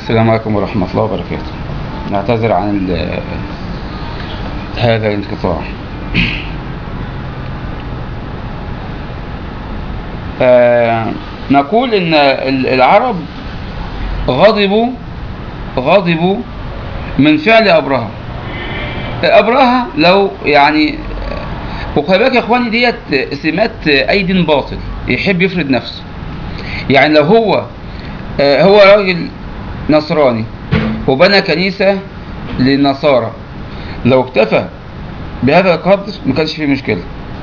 السلام عليكم ورحمة الله وبركاته نعتذر عن ال- هذا الانقطاع آه، نقول ان ال- العرب غضبوا غضبوا من فعل ابرهة ابرهة لو يعني وخلي بالك يا اخواني ديت سمات اي دين باطل يحب يفرض نفسه يعني لو هو آه، هو راجل نصراني وبنى كنيسة للنصارى لو اكتفى بهذا القدر ما كانش فيه مشكلة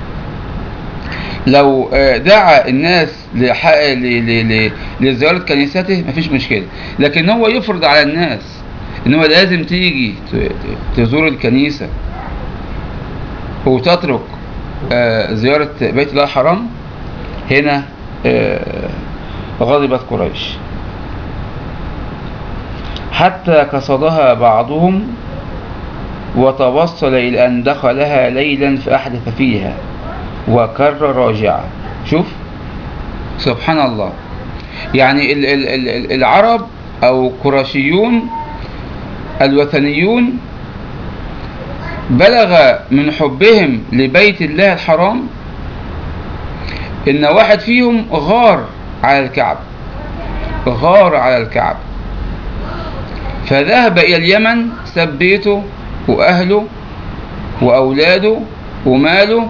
لو آه، دعا الناس لح- ل- ل- ل- لزيارة كنيسته مفيش مشكلة لكن هو يفرض على الناس ان هو لازم تيجي ت- ت- تزور الكنيسة وتترك آه، زيارة بيت الله الحرام هنا آه، غضبت قريش حتى قصدها بعضهم وتوصل إلى أن دخلها ليلا فأحدث فيها وكر راجعا شوف سبحان الله يعني ال ال ال ال- العرب أو قرشيون الوثنيون بلغ من حبهم لبيت الله الحرام إن واحد فيهم غار على الكعب غار على الكعب فذهب إلى اليمن ساب بيته وأهله وأولاده وماله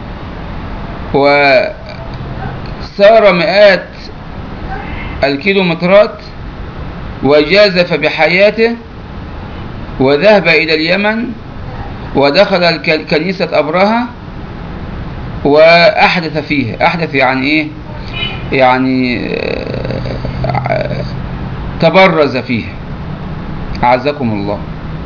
وسار مئات الكيلومترات وجازف بحياته وذهب إلى اليمن ودخل الك- كنيسة أبرهة وأحدث فيها أحدث يعني إيه يعني آه، تبرز فيها أعزكم الله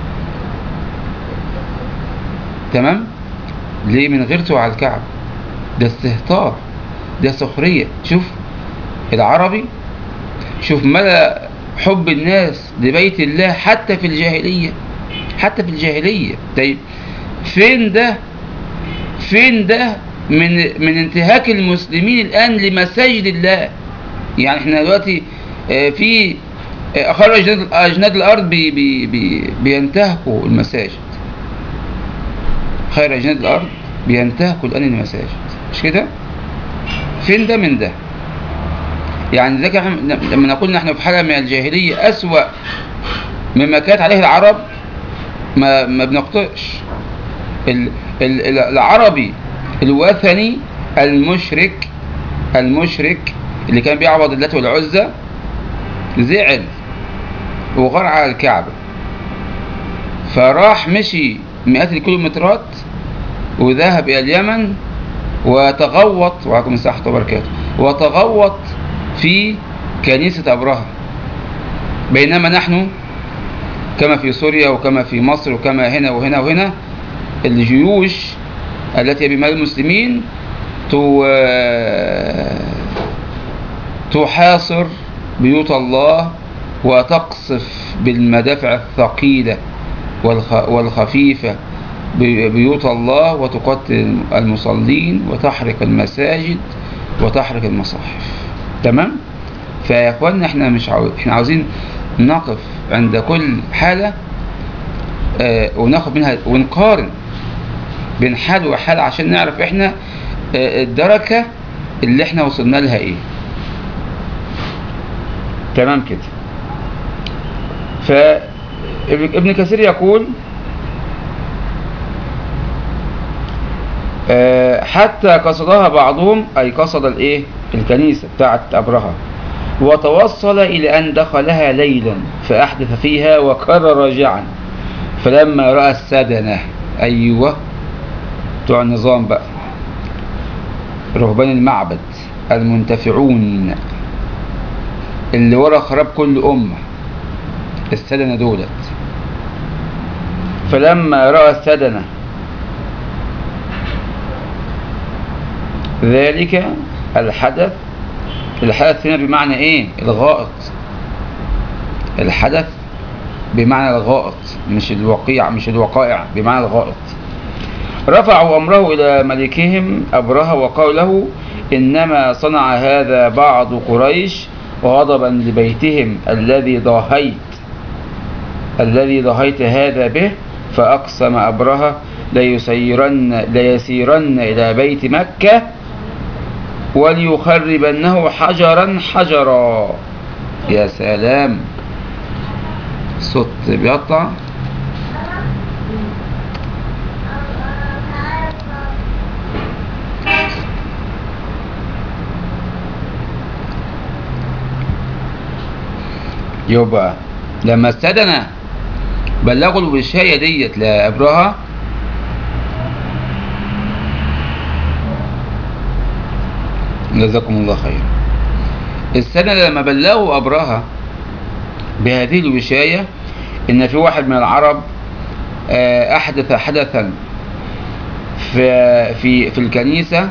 تمام ليه من غيرته على الكعب ده استهتار ده سخرية شوف العربي شوف مدى حب الناس لبيت الله حتى في الجاهلية حتى في الجاهلية طيب فين ده فين ده من من انتهاك المسلمين الآن لمساجد الله يعني احنا دلوقتي آه، في آه، خير أجناد, أجناد الأرض بي بي بي بينتهكوا المساجد خير أجناد الأرض بينتهكوا الآن المساجد مش كده؟ فين ده من ده؟ يعني ذاك احنا لما نقول نحن في حالة من الجاهلية أسوأ مما كانت عليه العرب ما ما بنخطئش ال- ال- ال- العربي الوثني المشرك المشرك اللي كان بيعبد اللات والعزى زعل وغار على الكعبة فراح مشي مئات الكيلومترات وذهب إلى اليمن وتغوط وعليكم السلام ورحمة الله وبركاته وتغوط في كنيسة أبرهة بينما نحن كما في سوريا وكما في مصر وكما هنا وهنا وهنا الجيوش التي بمال المسلمين تو تحاصر بيوت الله وتقصف بالمدافع الثقيلة والخ- والخفيفة بي- بيوت الله وتقتل المصلين وتحرق المساجد وتحرق المصاحف تمام فيا اخوانا احنا مش عاوز احنا عاوزين نقف عند كل حالة آه وناخد منها ونقارن بين حال وحال عشان نعرف احنا آه الدركة اللي احنا وصلنا لها ايه تمام كده فابن كثير يقول آه، حتى قصدها بعضهم أي قصد الإيه الكنيسة بتاعت أبرهة وتوصل إلى أن دخلها ليلا فأحدث فيها وكر راجعا فلما رأى السدنة أيوة بتوع النظام بقى رهبان المعبد المنتفعون اللي ورا خراب كل أمة السدنة دولت فلما رأى السدنة ذلك الحدث الحدث هنا بمعنى ايه الغائط الحدث بمعنى الغائط مش الوقيع مش الوقائع بمعنى الغائط رفعوا امره الى ملكهم ابرهه وقالوا له انما صنع هذا بعض قريش غضبا لبيتهم الذي ضاهيت الذي ضحيت هذا به فأقسم أبرهة ليسيرن, ليسيرن إلى بيت مكة وليخربنه حجرا حجرا يا سلام صوت بيقطع يبقى لما استدنا بلغوا الوشاية ديت لأبرهة جزاكم الله خير السنة لما بلغوا أبرهة بهذه الوشاية إن في واحد من العرب آه، أحدث حدثا في في في الكنيسة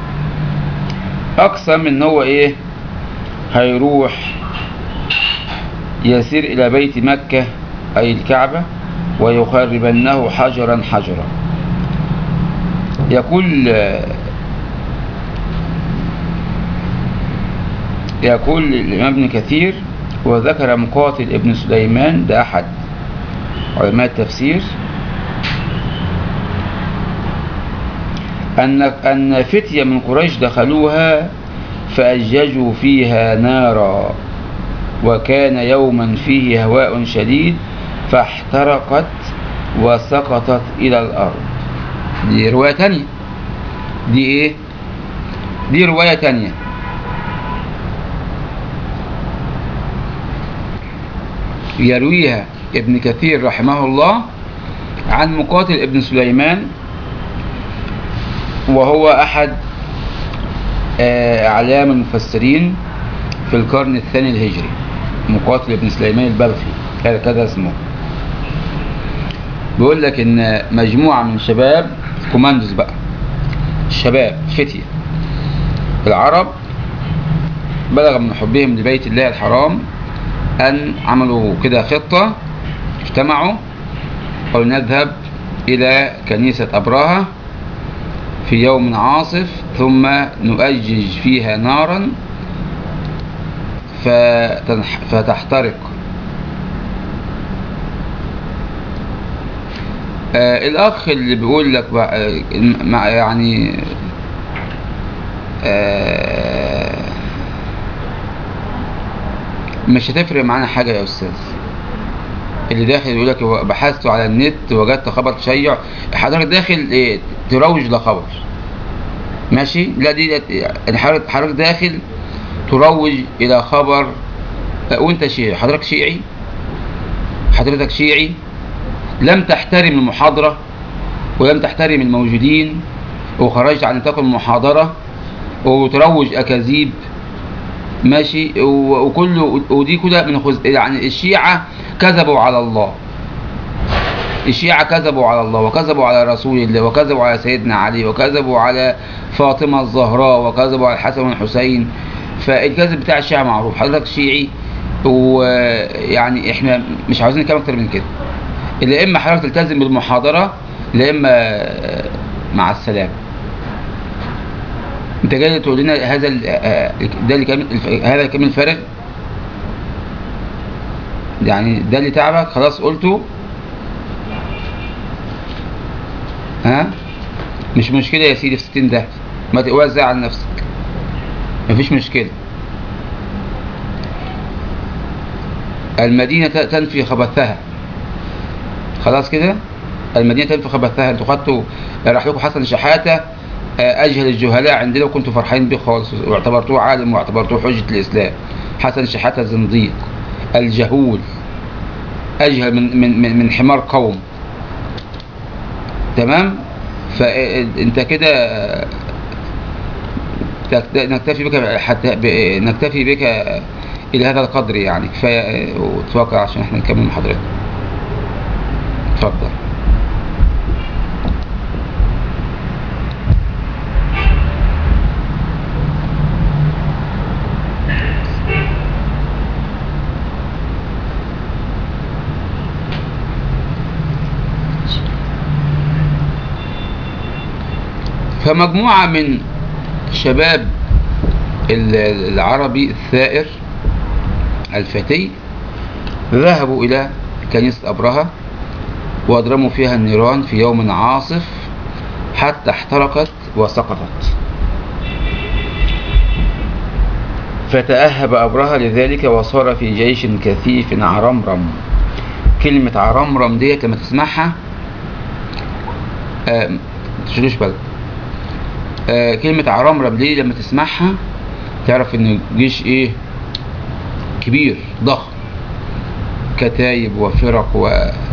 أقسم إن هو إيه هيروح يسير إلى بيت مكة أي الكعبة ويخربنه حجرا حجرا يقول يقول الإمام ابن كثير وذكر مقاتل ابن سليمان ده أحد علماء التفسير أن أن فتية من قريش دخلوها فأججوا فيها نارا وكان يوما فيه هواء شديد فاحترقت وسقطت إلى الأرض دي رواية تانية دي إيه؟ دي رواية تانية يرويها ابن كثير رحمه الله عن مقاتل ابن سليمان وهو أحد آه، أعلام المفسرين في القرن الثاني الهجري مقاتل ابن سليمان البلخي كذا كذا اسمه بيقول لك ان مجموعه من شباب كوماندوز بقى الشباب فتيه العرب بلغ من حبهم لبيت الله الحرام ان عملوا كده خطه اجتمعوا قالوا نذهب الى كنيسه ابراهه في يوم عاصف ثم نؤجج فيها نارا فتنح فتحترق آه الأخ اللي بيقول لك بقى آه، مع- يعني آه مش هتفرق معانا حاجة يا أستاذ اللي داخل يقول لك بحثت على النت وجدت خبر تشيع حضرتك داخل إيه تروج لخبر ماشي لا دي دي- حضرتك حضرتك داخل تروج الى خبر وانت شيعي حضرتك شيعي حضرتك شيعي لم تحترم المحاضرة ولم تحترم الموجودين وخرجت عن نطاق المحاضرة وتروج أكاذيب ماشي و- وكله ودي كلها من خز... يعني الشيعة كذبوا على الله الشيعة كذبوا على الله وكذبوا على رسول الله وكذبوا على سيدنا علي وكذبوا على فاطمة الزهراء وكذبوا على الحسن والحسين فالكذب بتاع الشيعة معروف حضرتك شيعي ويعني احنا مش عاوزين نتكلم اكتر من كده الا اما حضرتك تلتزم بالمحاضرة لا اما مع السلامة انت جاي تقول لنا هذا ال- آه، ده اللي كامل الف- هذا الكلام الفارغ يعني ده اللي تعبك خلاص قلته ها مش مشكلة يا سيدي في 60 ده ما تقواش على نفسك مفيش مشكلة المدينة ت- تنفي خبثها خلاص كده المدينة تنفي خبثها انتوا خدتوا راح لكم حسن شحاتة آه، أجهل الجهلاء عندنا وكنتوا فرحانين بيه خالص واعتبرتوه عالم واعتبرتوه حجة الإسلام حسن شحاتة زنديق الجهول أجهل من من من, من حمار قوم تمام فأنت كده آه، تكت- نكتفي بك حتى ب- نكتفي بك إلى هذا القدر يعني كفاية آه، وتوقع عشان احنا نكمل محاضرتنا اتفضل فمجموعة من شباب ال- العربي الثائر الفتي ذهبوا إلى كنيسة أبرهة وأضرموا فيها النيران في يوم عاصف حتى احترقت وسقطت فتأهب أبرهة لذلك وصار في جيش كثيف عرمرم كلمة عرمرم ديت لما تسمعها آه تشيلوش بالك آه كلمة عرمرم دي لما تسمعها تعرف ان جيش ايه كبير ضخم كتايب وفرق و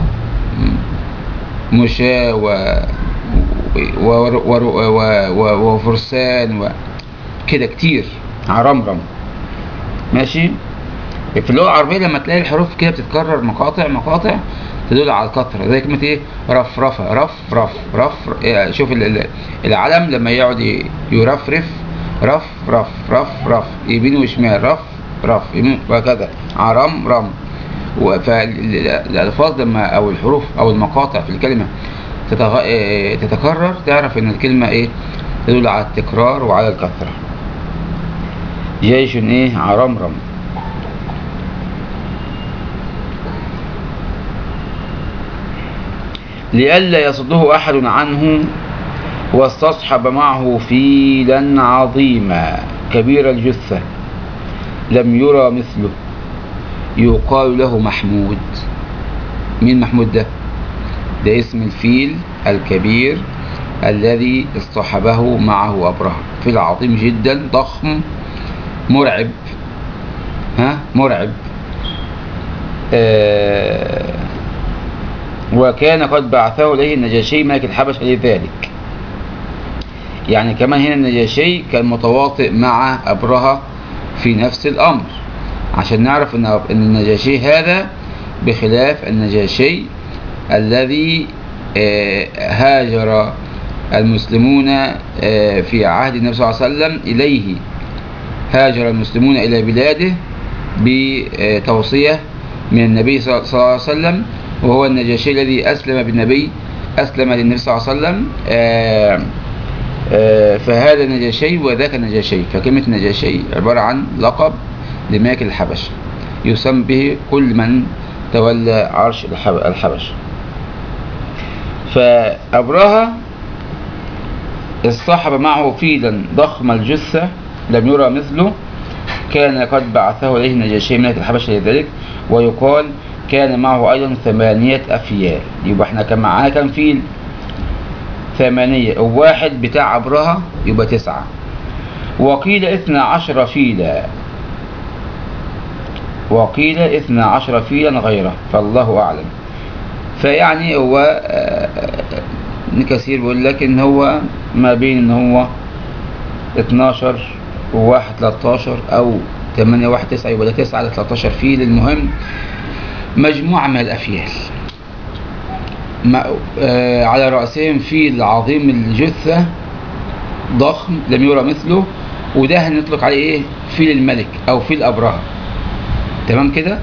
مشاة و و- و- و- و- وفرسان و كده كتير عرمرم ماشي في اللغة العربية لما تلاقي الحروف كده بتتكرر مقاطع مقاطع تدل على الكثرة زي كلمة ايه رفرفة رف رف رف إيه، شوف ال- ال- العلم لما يقعد ي- يرفرف رف رف رف رف يمين وشمال رف رف يمين وهكذا عرم رم فالألفاظ لما أو الحروف أو المقاطع في الكلمة تتغ... إيه، تتكرر تعرف إن الكلمة إيه تدل على التكرار وعلى الكثرة جيش إيه عرمرم لئلا يصده أحد عنه واستصحب معه فيلا عظيما كبير الجثة لم يرى مثله يقال له محمود مين محمود ده ده اسم الفيل الكبير الذي اصطحبه معه أبرهة فيل عظيم جدا ضخم مرعب ها مرعب آه وكان قد بعثه إليه النجاشي ملك الحبشة لذلك يعني كمان هنا النجاشي كان متواطئ مع أبرهة في نفس الأمر عشان نعرف أن أن النجاشي هذا بخلاف النجاشي الذي آه، هاجر المسلمون آه، في عهد النبي صلى الله عليه وسلم إليه هاجر المسلمون إلى بلاده بتوصية من النبي صلى الله عليه وسلم وهو النجاشي الذي أسلم بالنبي أسلم للنبي صلى الله عليه وسلم آه، آه، فهذا نجاشي وذاك نجاشي فكلمة نجاشي عبارة عن لقب لملك الحبش يسمى به كل من تولى عرش الحب- الحبش فأبرهة اصطحب معه فيلا ضخم الجثة لم يرى مثله كان قد بعثه إليه النجاشي ملك الحبشة لذلك ويقال كان معه أيضا ثمانية أفيال يبقى احنا كان معانا كام فيل ثمانية وواحد بتاع أبرهة يبقى تسعة وقيل اثنا عشر فيلا وقيل اثنا عشر فيلا غيره فالله أعلم فيعني هو آه، ابن كثير بيقول لك ان هو ما بين ان هو 12 وواحد 13 او 8 واحد 9 يبقى ده 9 ل 13 فيل المهم مجموعة من الأفيال ما آه على رأسهم فيل عظيم الجثة ضخم لم يرى مثله وده هنطلق عليه ايه فيل الملك او فيل أبرهة تمام كده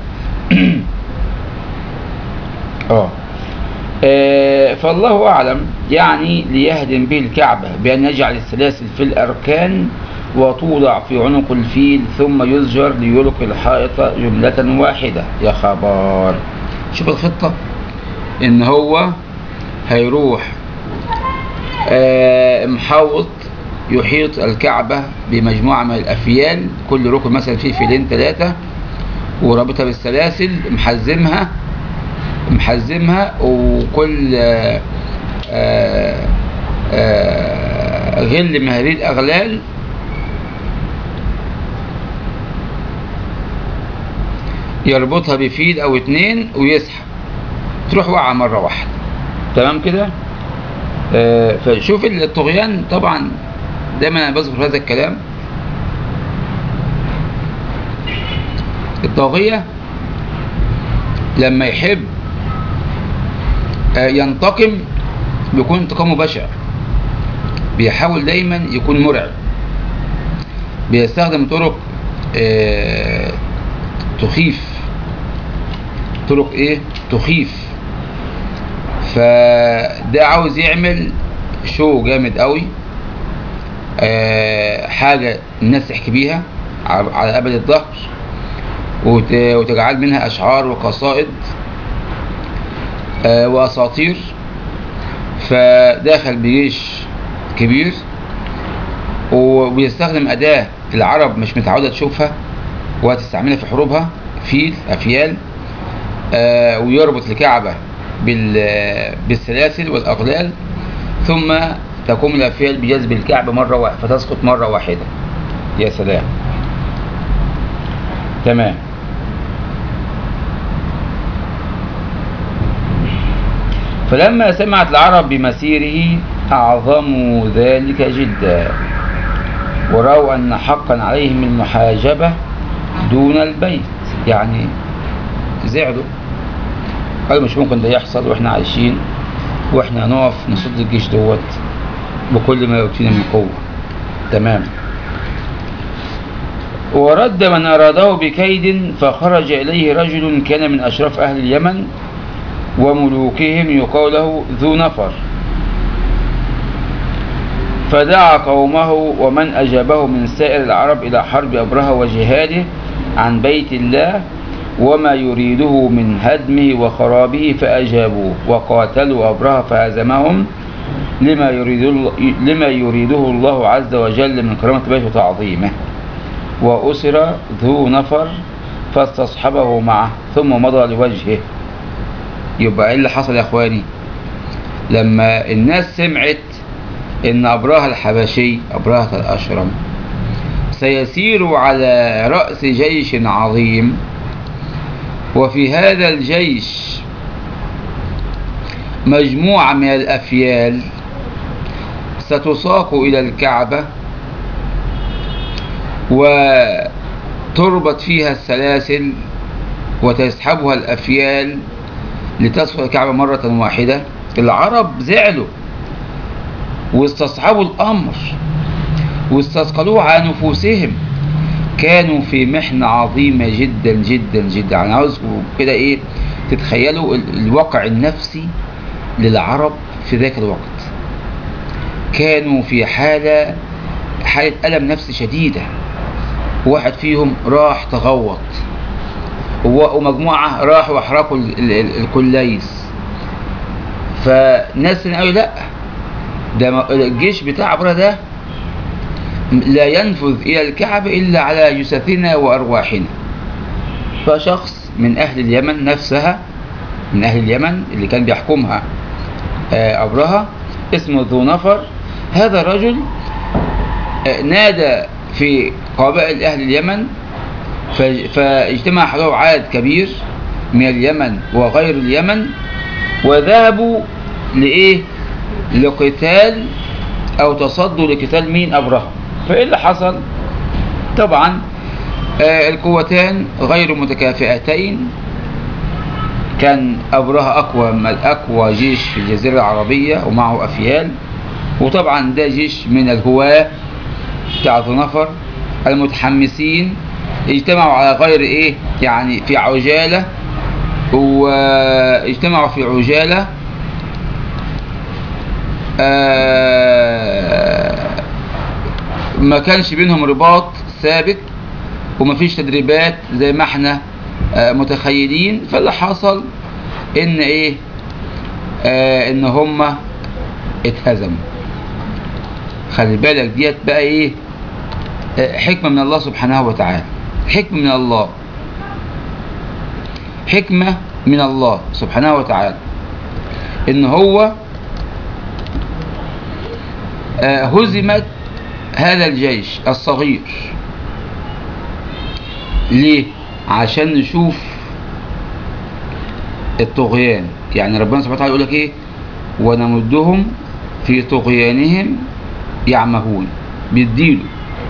اه آه، فالله أعلم يعني ليهدم به الكعبة بأن يجعل السلاسل في الأركان وتوضع في عنق الفيل ثم يزجر ليلقي الحائط جملة واحدة يا خبر شوف الخطة إن هو هيروح آه، محوط يحيط الكعبة بمجموعة من الأفيال كل ركن مثلا فيه فيلين ثلاثة ورابطها بالسلاسل محزمها محزمها وكل آه، آه، آه، غل من هذه الأغلال يربطها بفيل أو اتنين ويسحب تروح واقعة مرة واحدة تمام كده آه، فشوف الطغيان طبعا دايما أنا بذكر هذا الكلام الطاغية لما يحب آه، ينتقم بيكون انتقامه بشع بيحاول دايما يكون مرعب بيستخدم طرق آه، تخيف طرق ايه تخيف فده عاوز يعمل شو جامد قوي آه، حاجة الناس تحكي بيها على على أبد الظهر وت- وتجعل منها أشعار وقصائد آه، وأساطير فدخل بجيش كبير وبيستخدم أداة العرب مش متعودة تشوفها وتستعملها في حروبها فيل أفيال آه، ويربط الكعبة بال- بالسلاسل والأغلال ثم تقوم الأفيال بجذب الكعبة مرة واحدة فتسقط مرة واحدة يا سلام تمام فلما سمعت العرب بمسيره أعظموا ذلك جدا ورأوا أن حقا عليهم المحاجبة دون البيت يعني زعلوا قالوا مش ممكن ده يحصل واحنا عايشين واحنا هنقف نصد الجيش دوت بكل ما يؤتينا من قوة تمام ورد من أراده بكيد فخرج إليه رجل كان من أشراف أهل اليمن وملوكهم يقال له ذو نفر فدعا قومه ومن أجابه من سائر العرب إلى حرب أبرهة وجهاده عن بيت الله وما يريده من هدمه وخرابه فأجابوه وقاتلوا أبرهة فهزمهم لما يريده, لما يريده الله عز وجل من كرامة بيته وتعظيمه وأسر ذو نفر فاستصحبه معه ثم مضى لوجهه يبقى ايه اللي حصل يا اخواني لما الناس سمعت ان ابرهة الحبشي ابرهة الاشرم سيسير على رأس جيش عظيم وفي هذا الجيش مجموعة من الأفيال ستساق إلى الكعبة وتربط فيها السلاسل وتسحبها الأفيال لتسقط الكعبة مرة واحدة العرب زعلوا واستصحبوا الأمر واستثقلوه على نفوسهم كانوا في محنة عظيمة جدا جدا جدا أنا عاوزكم كده إيه تتخيلوا ال- الواقع النفسي للعرب في ذاك الوقت كانوا في حالة حالة ألم نفسي شديدة واحد فيهم راح تغوط و- ومجموعة راحوا أحرقوا ال- ال- ال- الكليس فناس قالوا لا ده م- الجيش بتاع عبرة ده لا ينفذ إلى الكعبة إلا على جثثنا وأرواحنا فشخص من أهل اليمن نفسها من أهل اليمن اللي كان بيحكمها آه، أبرهة اسمه ذو نفر هذا الرجل آه، نادى في قبائل أهل اليمن ف- فاجتمع حوله عدد كبير من اليمن وغير اليمن وذهبوا لإيه؟ لقتال أو تصدوا لقتال مين أبرهة فإيه اللي حصل؟ طبعا آه، القوتان غير متكافئتين كان أبرهة أقوى من أقوى جيش في الجزيرة العربية ومعه أفيال وطبعا ده جيش من الهواة بتاع ذو نفر المتحمسين اجتمعوا على غير ايه يعني في عجالة واجتمعوا في عجالة آه، ما كانش بينهم رباط ثابت ومفيش تدريبات زي ما احنا آه، متخيلين فاللي حصل ان ايه آه ان هما اتهزموا خلي بالك ديت بقى ايه آه، حكمة من الله سبحانه وتعالى حكمة من الله حكمة من الله سبحانه وتعالى ان هو آه، هزمت هذا الجيش الصغير ليه عشان نشوف الطغيان يعني ربنا سبحانه وتعالى يقول لك ايه ونمدهم في طغيانهم يعمهون بيديله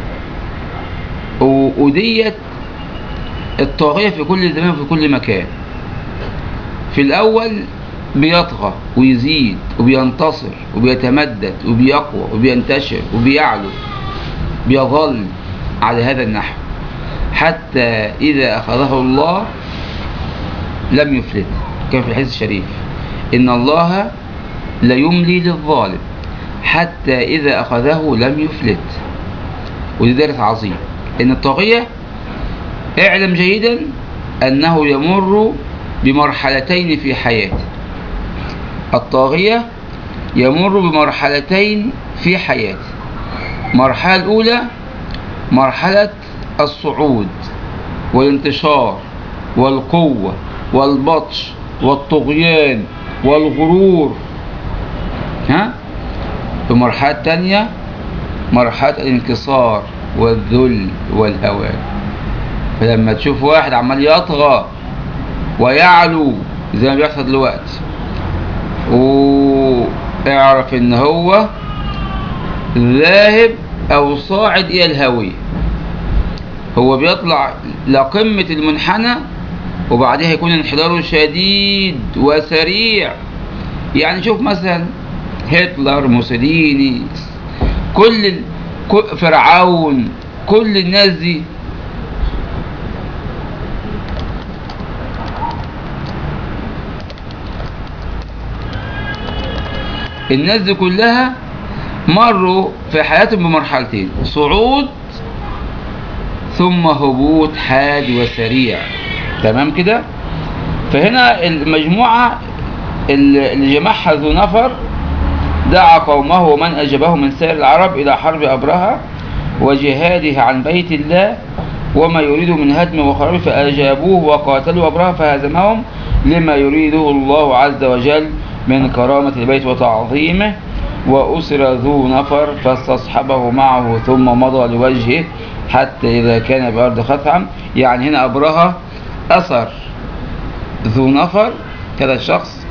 و- وديت الطاغية في كل زمان وفي كل مكان في الأول بيطغى ويزيد وبينتصر وبيتمدد وبيقوى وبينتشر وبيعلو بيظل على هذا النحو حتى إذا أخذه الله لم يفلت كما في الحديث الشريف إن الله ليملي للظالم حتى إذا أخذه لم يفلت ودي درس عظيم إن الطاغية اعلم جيدا أنه يمر بمرحلتين في حياته الطاغية يمر بمرحلتين في حياته المرحلة الأولى مرحلة الصعود والانتشار والقوة والبطش والطغيان والغرور ها المرحلة الثانية مرحلة الانكسار والذل والهوان فلما تشوف واحد عمال يطغى ويعلو زي ما بيحصل دلوقتي واعرف ان هو ذاهب او صاعد الى الهوية هو بيطلع لقمة المنحنى وبعدها يكون انحداره شديد وسريع يعني شوف مثلا هتلر موسوليني كل ال... كل- فرعون كل الناس دي الناس دي كلها مروا في حياتهم بمرحلتين صعود ثم هبوط حاد وسريع تمام كده فهنا المجموعة اللي اللي جمعها ذو نفر دعا قومه ومن أجابه من سائر العرب إلى حرب أبرهة وجهاده عن بيت الله وما يريد من هدم وخراب فأجابوه وقاتلوا أبرهة فهزمهم لما يريده الله عز وجل من كرامة البيت وتعظيمه وأسر ذو نفر فاستصحبه معه ثم مضى لوجهه حتى إذا كان بأرض خثعم يعني هنا أبرهة أثر ذو نفر كذا شخص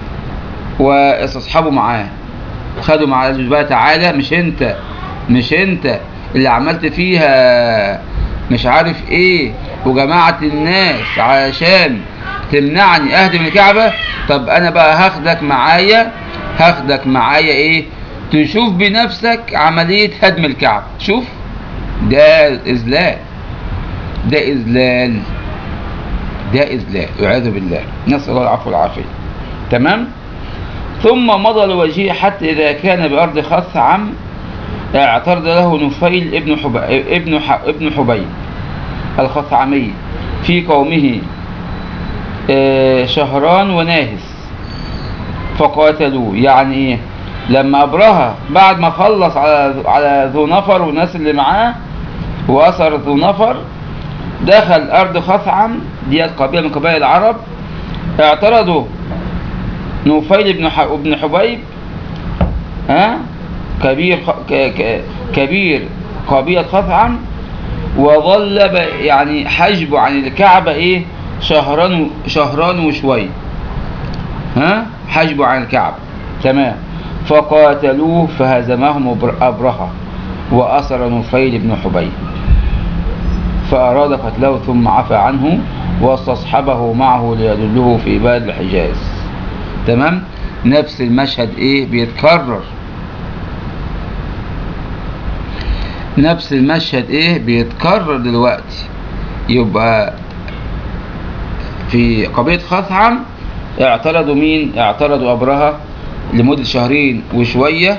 واستصحابه معاه خدوا معاه قالوا بقى تعالى مش انت مش انت اللي عملت فيها مش عارف ايه وجمعت الناس علشان تمنعني اهدم الكعبة طب انا بقى هاخدك معايا هاخدك معايا ايه تشوف بنفسك عملية هدم الكعبة شوف ده اذلال ده اذلال ده اذلال والعياذ بالله نسال الله العفو والعافيه تمام ثم مضى لوجهه حتى اذا كان بارض خثعم اعترض له نفيل ابن حب... ابن ح... ابن حبيب الخثعمي في قومه آه، شهران وناهس فقاتلوه يعني ايه لما ابرهة بعد ما خلص على على ذو نفر والناس اللي معاه واثر ذو نفر دخل ارض خثعم ديت قبيله من قبائل العرب اعترضوا نوفيل بن ح... ابن حبيب ها كبير خ... ك... ك... كبير قبيله خثعم وظل ب... يعني حجبه عن الكعبه ايه شهران و... شهران وشويه ها حجبه عن الكعبه تمام فقاتلوه فهزمهم أبر- ابرهه واسر نفيل بن حبيب فأراد قتله ثم عفى عنه واستصحبه معه ليدله في بلد الحجاز تمام نفس المشهد ايه بيتكرر نفس المشهد ايه بيتكرر دلوقتي يبقى في قبيلة خثعم اعترضوا مين اعترضوا أبرهة لمدة شهرين وشوية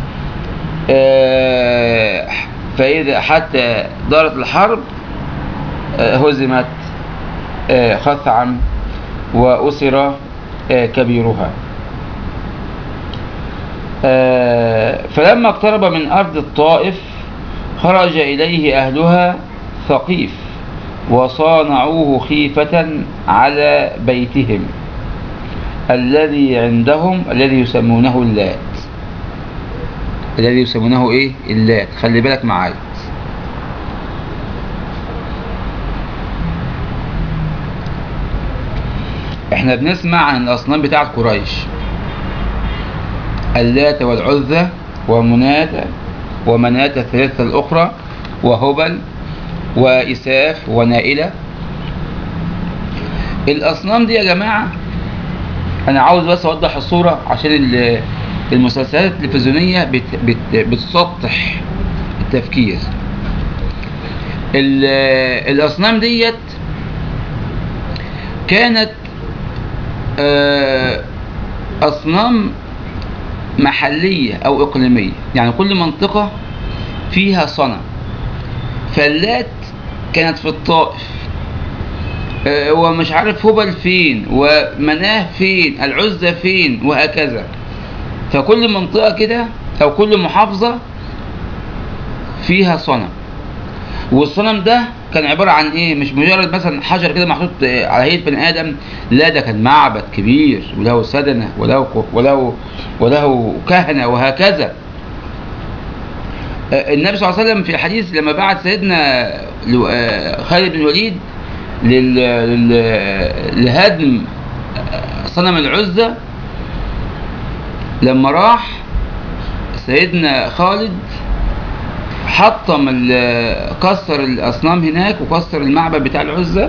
آه، فإذا حتى دارت الحرب آه، هزمت آه، خثعم وأسر آه، كبيرها آه، فلما اقترب من أرض الطائف خرج إليه أهلها ثقيف وصانعوه خيفة على بيتهم الذي عندهم الذي يسمونه اللات الذي يسمونه ايه اللات خلي بالك معايا احنا بنسمع عن الاصنام بتاعت قريش اللات والعزى ومناة ومناة الثلاثة الأخرى وهبل وإساف ونائلة الأصنام دي يا جماعة أنا عاوز بس أوضح الصورة عشان ال- المسلسلات التلفزيونية بت بت بتسطح التفكير ال- الأصنام ديت كانت آه، أصنام محلية أو إقليمية يعني كل منطقة فيها صنم فاللات كانت في الطائف آه، ومش عارف هبل فين ومناه فين العزة فين وهكذا فكل منطقة كده أو كل محافظة فيها صنم والصنم ده كان عبارة عن ايه مش مجرد مثلا حجر كده محطوط آه، على هيئة بني آدم لا ده كان معبد كبير وله سدنة وله وله وله كهنة وهكذا آه، النبي صلى الله عليه وسلم في الحديث لما بعت سيدنا لو- آه، خالد بن الوليد لل... لل... لهدم آه، صنم العزة لما راح سيدنا خالد حطم ال- كسر الاصنام هناك وكسر المعبد بتاع العزة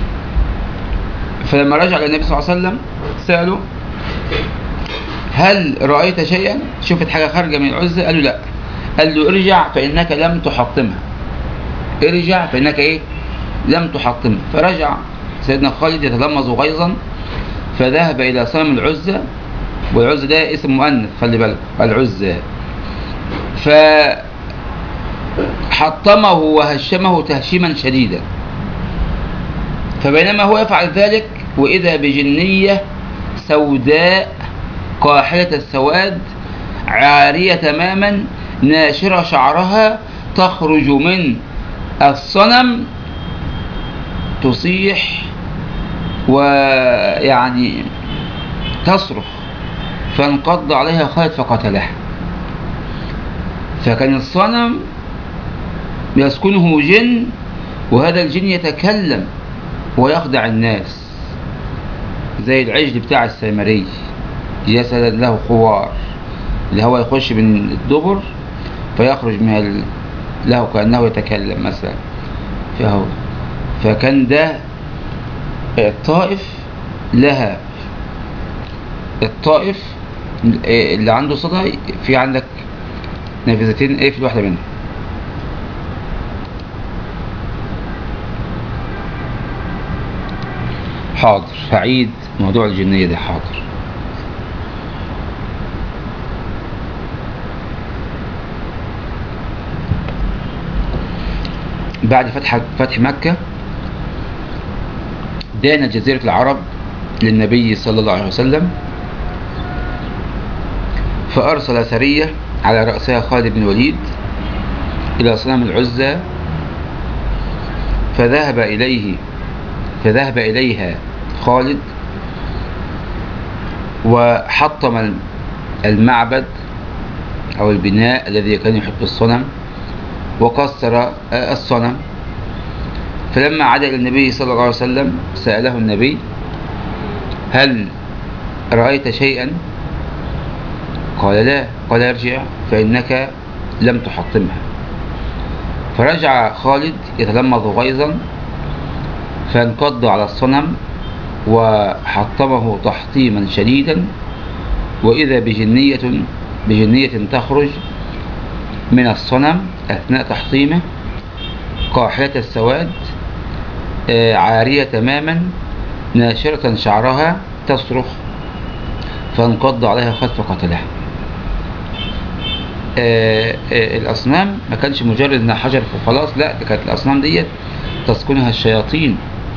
فلما رجع للنبي صلى الله عليه وسلم سأله هل رأيت شيئا شفت حاجة خارجة من العزة قال له لا قال له ارجع فإنك لم تحطمها ارجع فإنك ايه لم تحطمها فرجع سيدنا خالد يتلمظ غيظا فذهب إلى صنم العزة والعزة ده اسم مؤنث خلي بالك العزة ف حطمه وهشمه تهشيما شديدا فبينما هو يفعل ذلك وإذا بجنية سوداء قاحلة السواد عارية تماما ناشرة شعرها تخرج من الصنم تصيح ويعني تصرخ فانقض عليها خالد فقتلها فكان الصنم يسكنه جن وهذا الجن يتكلم ويخدع الناس زي العجل بتاع السامري جسد له خوار اللي هو يخش من الدبر فيخرج من ال... له كأنه يتكلم مثلا فهو فكان ده الطائف لها الطائف اللي عنده صدى في عندك نافذتين ايه في واحدة منهم حاضر هعيد موضوع الجنية ده حاضر بعد فتح فتح مكة دانت جزيرة العرب للنبي صلى الله عليه وسلم فأرسل سرية على رأسها خالد بن الوليد إلى صنم العزة فذهب إليه فذهب إليها خالد وحطم المعبد أو البناء الذي كان يحب الصنم وكسر الصنم فلما عاد إلى النبي صلى الله عليه وسلم سأله النبي هل رأيت شيئا قال لا قال ارجع فإنك لم تحطمها فرجع خالد يتلمظ غيظا فانقض على الصنم وحطمه تحطيما شديدا وإذا بجنية بجنية تخرج من الصنم أثناء تحطيمه قاحلة السواد عارية تماما ناشرة شعرها تصرخ فانقض عليها خلف فقتلها الأصنام ما كانش مجرد انها حجر وخلاص لا ده كانت الأصنام ديت تسكنها الشياطين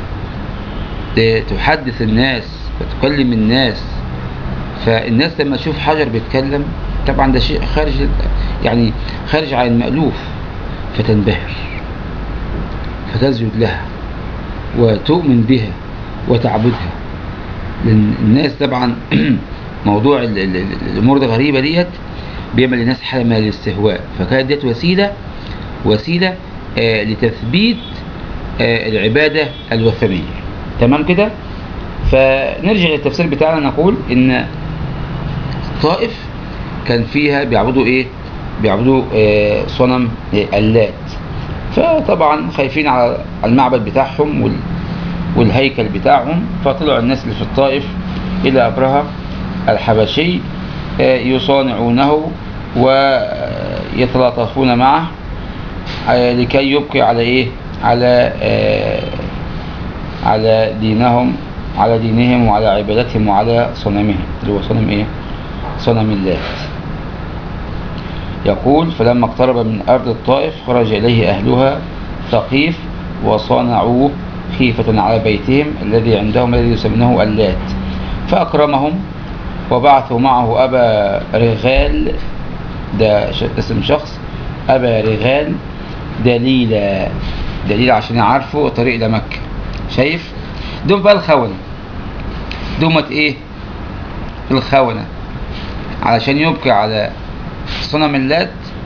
تحدث الناس وتكلم الناس فالناس لما تشوف حجر بيتكلم طبعا ده شيء خارج يعني خارج عن المألوف فتنبهر فتسجد لها وتؤمن بها وتعبدها لأن الناس طبعا موضوع ال ال الأمور الغريبة ديت بيعمل للناس حالة من الاستهواء فكانت ديت وسيلة وسيلة آه لتثبيت آه العبادة الوثنية تمام كده فنرجع للتفسير بتاعنا نقول ان طائف كان فيها بيعبدوا ايه بيعبدوا آه صنم آه اللات فطبعا خايفين على المعبد بتاعهم وال والهيكل بتاعهم فطلعوا الناس اللي في الطائف الى ابرهة الحبشي آه يصانعونه ويتلاطفون معه لكي يبقي على ايه على على دينهم على دينهم وعلى عبادتهم وعلى صنمهم اللي هو صنم ايه صنم اللات يقول فلما اقترب من أرض الطائف خرج إليه أهلها ثقيف وصانعوه خيفة على بيتهم الذي عندهم الذي يسمونه اللات فأكرمهم وبعثوا معه أبا رغال ده ش- اسم شخص أبا رغال دليل دليل عشان يعرفوا الطريق إلى مكة شايف دول بقى الخونة دومت إيه الخونة علشان يبقي على صنم اللات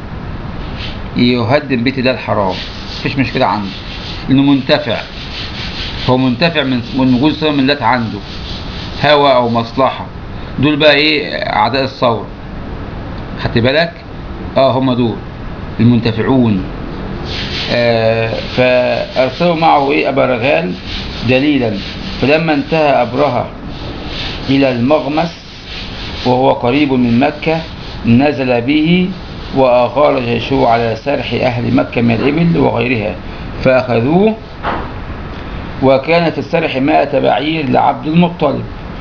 يهدم بيت الله الحرام مفيش مشكلة عنده لأنه منتفع هو منتفع من من وجود صنم اللات عنده هوى أو مصلحة دول بقى إيه أعداء الثورة خدت بالك؟ اه هم دول المنتفعون آه فأرسلوا معه إيه أبا رغال دليلا فلما انتهى أبرهة إلى المغمس وهو قريب من مكة نزل به وأغار جيشه على سرح أهل مكة من الإبل وغيرها فأخذوه وكان في السرح مائة بعير لعبد المطلب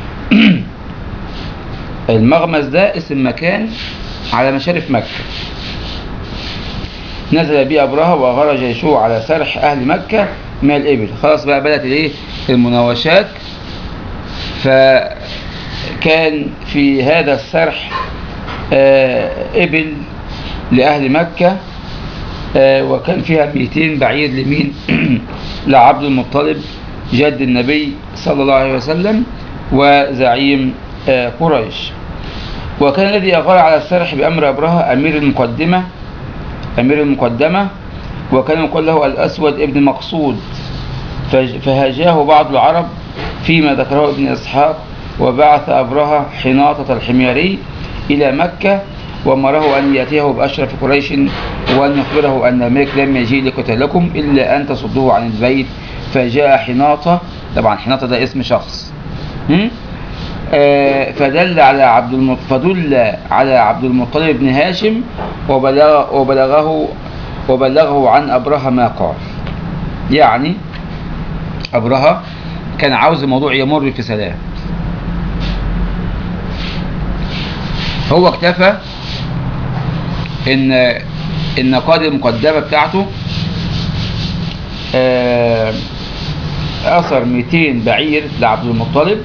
المغمس ده اسم مكان على مشارف مكة نزل به أبرهة وأغار جيشه على سرح أهل مكة من الإبل خلاص بقى بدأت الإيه المناوشات فكان في هذا السرح آه، إبل لأهل مكة آه، وكان فيها 200 بعير لمين لعبد المطلب جد النبي صلى الله عليه وسلم وزعيم آه، قريش وكان الذي أغار على السرح بأمر أبرهة أمير المقدمة أمير المقدمة وكان يقول له الأسود ابن مقصود فج- فهاجاه بعض العرب فيما ذكره ابن إسحاق وبعث أبرهة حناطة الحميري إلى مكة وأمره أن يأتيه بأشرف قريش وأن يخبره أن الملك لم يجيء لقتالكم إلا أن تصدوه عن البيت فجاء حناطة طبعا حناطة ده اسم شخص هم؟ آه، فدل على عبد المط... فدل على عبد المطلب بن هاشم وبلغ وبلغه وبلغه عن أبرهة ما قال يعني أبرهة كان عاوز الموضوع يمر في سلام هو اكتفى ان ان قائد المقدمه بتاعته آه، اثر 200 بعير لعبد المطلب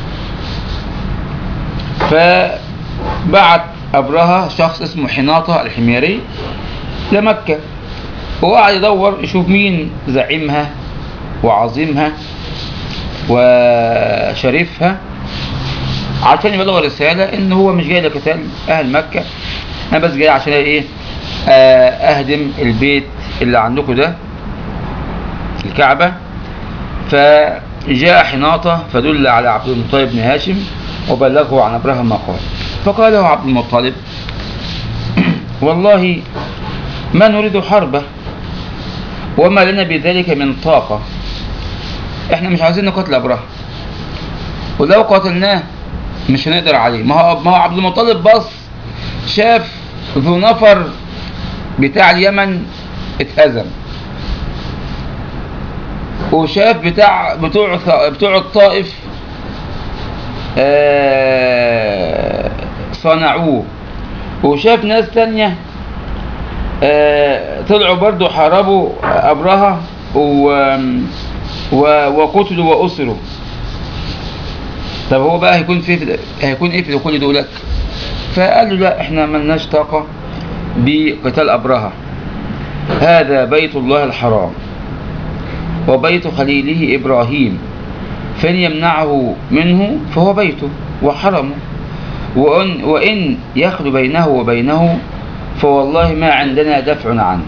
فبعت ابرهه شخص اسمه حناطه الحميري لمكه وقعد يدور يشوف مين زعيمها وعظيمها وشريفها عشان يبلغ الرسالة إن هو مش جاي لقتال أهل مكة أنا بس جاي عشان إيه آه، أهدم البيت اللي عندكم ده الكعبة فجاء حناطة فدل على عبد المطلب بن هاشم وبلغه عن أبرهة ما قال فقال له عبد المطلب والله ما نريد حربه وما لنا بذلك من طاقة احنا مش عايزين نقتل أبرهة ولو قاتلناه مش هنقدر عليه ما هو ما هو عبد المطلب بص شاف ذو نفر بتاع اليمن اتهزم وشاف بتاع بتوع بتوع الطائف آه، صنعوه وشاف ناس تانية آه، طلعوا برضو حاربوا أبرهة و- و- وقتلوا وأسروا طب هو بقى هيكون في هيكون ايه في كل دولت فقال له لا احنا ملناش طاقة بقتال أبرهة هذا بيت الله الحرام وبيت خليله إبراهيم فإن يمنعه منه فهو بيته وحرمه وإن, وإن يخلو بينه وبينه فوالله ما عندنا دفع عنه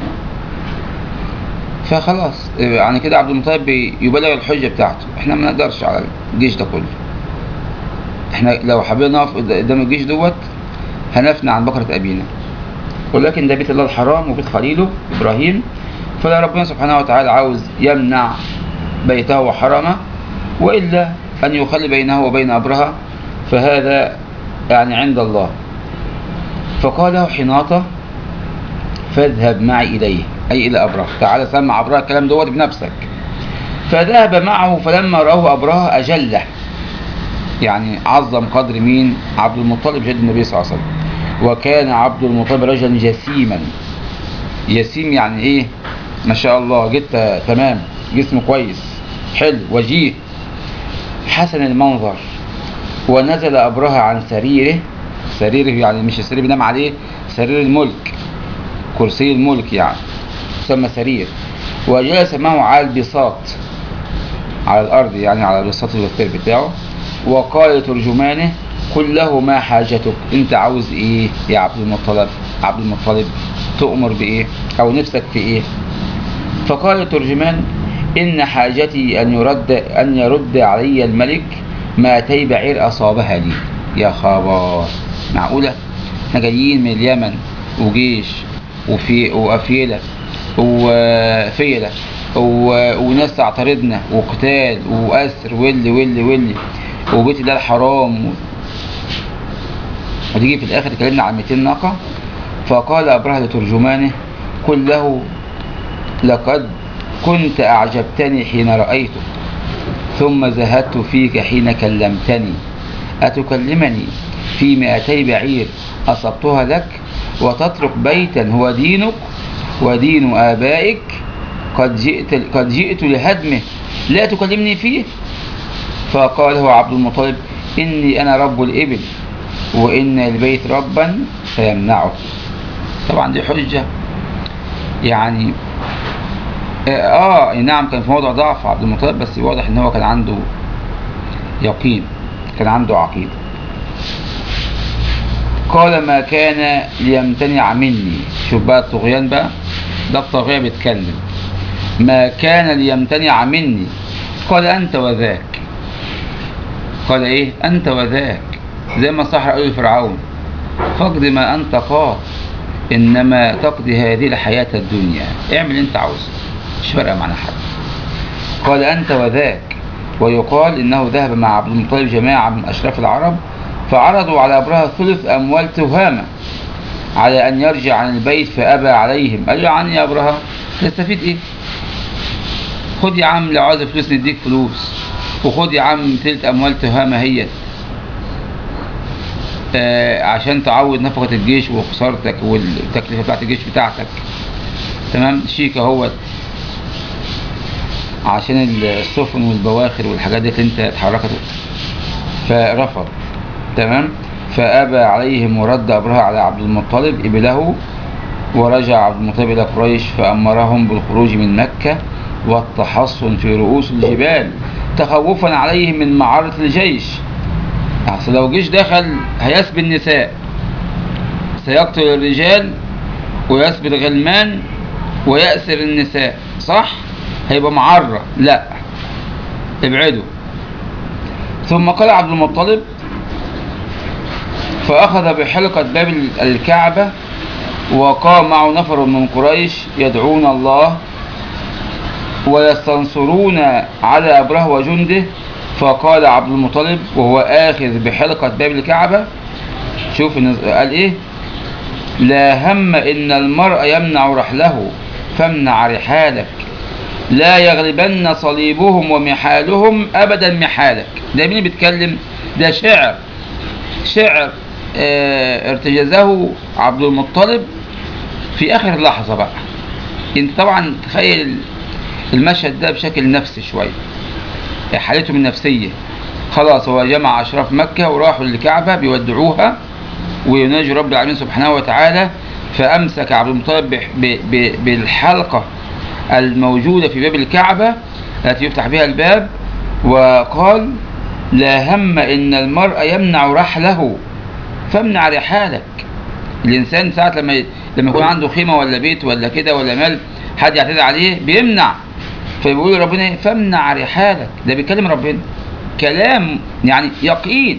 فخلاص يعني كده عبد المطلب يبلغ الحجة بتاعته احنا ما نقدرش على الجيش ده كله احنا لو حبينا نقف قدام الجيش دوت هنفنى عن بكرة أبينا ولكن ده بيت الله الحرام وبيت خليله إبراهيم فلا ربنا سبحانه وتعالى عاوز يمنع بيته وحرمه وإلا أن يخلي بينه وبين أبرهة فهذا يعني عند الله فقال له حناطة فاذهب معي إليه أي إلى أبرهة تعالى سمع أبرهة الكلام دوت بنفسك فذهب معه فلما راه أبرهة أجله يعني عظم قدر مين عبد المطلب جد النبي صلى الله عليه وسلم وكان عبد المطلب رجلا جسيما جسيم يعني ايه ما شاء الله جت تمام جسمه كويس حلو وجيه حسن المنظر ونزل أبرهة عن سريره سريره يعني مش السرير بينام عليه سرير الملك كرسي الملك يعني يسمى سرير وجلس معه على البساط على الأرض يعني على البساط الوثير بتاعه وقال لترجمانه قل له ما حاجتك انت عاوز ايه يا عبد المطلب عبد المطلب تؤمر بايه او نفسك في ايه فقال الترجمان ان حاجتي ان يرد ان يرد علي الملك مائتي بعير اصابها لي يا خبر معقوله احنا جايين من اليمن وجيش وفي وافيله وفيله و- وناس تعترضنا وقتال واسر ولي ولي ولي وبيت الله الحرام وتيجي في الاخر تكلمنا عن 200 ناقه فقال ابرهه لترجمانه قل له لقد كنت اعجبتني حين رايتك ثم زهدت فيك حين كلمتني اتكلمني في مائتي بعير اصبتها لك وتترك بيتا هو دينك ودين ابائك قد جئت قد جئت لهدمه لا تكلمني فيه فقال هو عبد المطلب إني أنا رب الإبل وإن البيت ربا سيمنعه طبعا دي حجة يعني آه آه، نعم كان في موضع ضعف عبد المطلب بس واضح إن هو كان عنده يقين كان عنده عقيدة قال ما كان ليمتنع مني شوف بقى الطغيان بقى ده الطاغية بيتكلم ما كان ليمتنع مني قال أنت وذاك قال ايه انت وذاك زي ما صح قال فرعون فاقض ما انت قاض انما تقضي هذه الحياة الدنيا اعمل انت عاوزه مش فارقة معنا حد قال انت وذاك ويقال انه ذهب مع عبد المطلب جماعة من اشراف العرب فعرضوا على ابرهة ثلث اموال تهامة على ان يرجع عن البيت فابى عليهم قال له عني يا ابرهة تستفيد ايه خد يا عم لو عاوز فلوس نديك فلوس وخد يا عم تلت اموال تهامه هي آه عشان تعوض نفقة الجيش وخسارتك والتكلفة بتاعت الجيش بتاعتك تمام شيك اهوت عشان السفن والبواخر والحاجات دي اللي انت اتحركت فرفض تمام فأبى عليهم ورد أبرهة على عبد المطلب إبله ورجع عبد المطلب إلى قريش فأمرهم بالخروج من مكة والتحصن في رؤوس الجبال تخوفا عليهم من معارة الجيش أصل لو جيش دخل هيسبي النساء سيقتل الرجال ويسبي الغلمان ويأسر النساء صح؟ هيبقى معرة لا ابعدوا ثم قال عبد المطلب فأخذ بحلقة باب الكعبة وقام معه نفر من قريش يدعون الله ويستنصرون على أبره وجنده فقال عبد المطلب وهو آخذ بحلقة باب الكعبة شوف النز- قال إيه لا هم إن المرء يمنع رحله فامنع رحالك لا يغلبن صليبهم ومحالهم أبدا محالك ده مين بيتكلم ده شعر شعر آه، ارتجزه عبد المطلب في آخر لحظة بقى انت طبعا تخيل المشهد ده بشكل نفسي شوية حالتهم النفسية خلاص هو جمع أشراف مكة وراحوا للكعبة بيودعوها ويناجوا رب العالمين سبحانه وتعالى فأمسك عبد المطلب بح- ب- ب- بالحلقة الموجودة في باب الكعبة التي يفتح بها الباب وقال لا هم إن المرء يمنع رحله فامنع رحالك الإنسان ساعة لما ي- لما يكون عنده خيمة ولا بيت ولا كده ولا مال حد يعتدي عليه بيمنع فيقول ربنا إيه؟ فامنع رحالك ده بيكلم ربنا كلام يعني يقين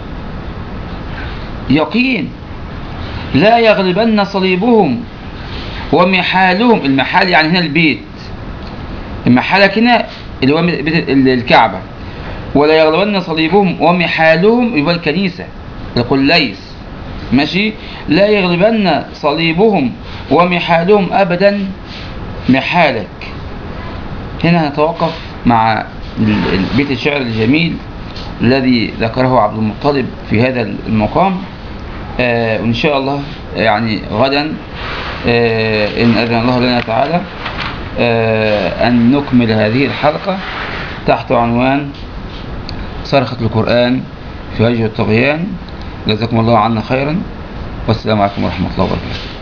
يقين لا يغلبن صليبهم ومحالهم المحال يعني هنا البيت المحالك هنا اللي هو بيت ال- الكعبة ولا يغلبن صليبهم ومحالهم يبقى الكنيسة القليس ماشي لا يغلبن صليبهم ومحالهم أبدا محالك هنا هنتوقف مع ال- ال- بيت الشعر الجميل الذي ذكره عبد المطلب في هذا المقام آه وإن شاء الله يعني غدا آه إن أذن الله لنا تعالى آه أن نكمل هذه الحلقة تحت عنوان صرخة القرآن في وجه الطغيان جزاكم الله عنا خيرا والسلام عليكم ورحمة الله وبركاته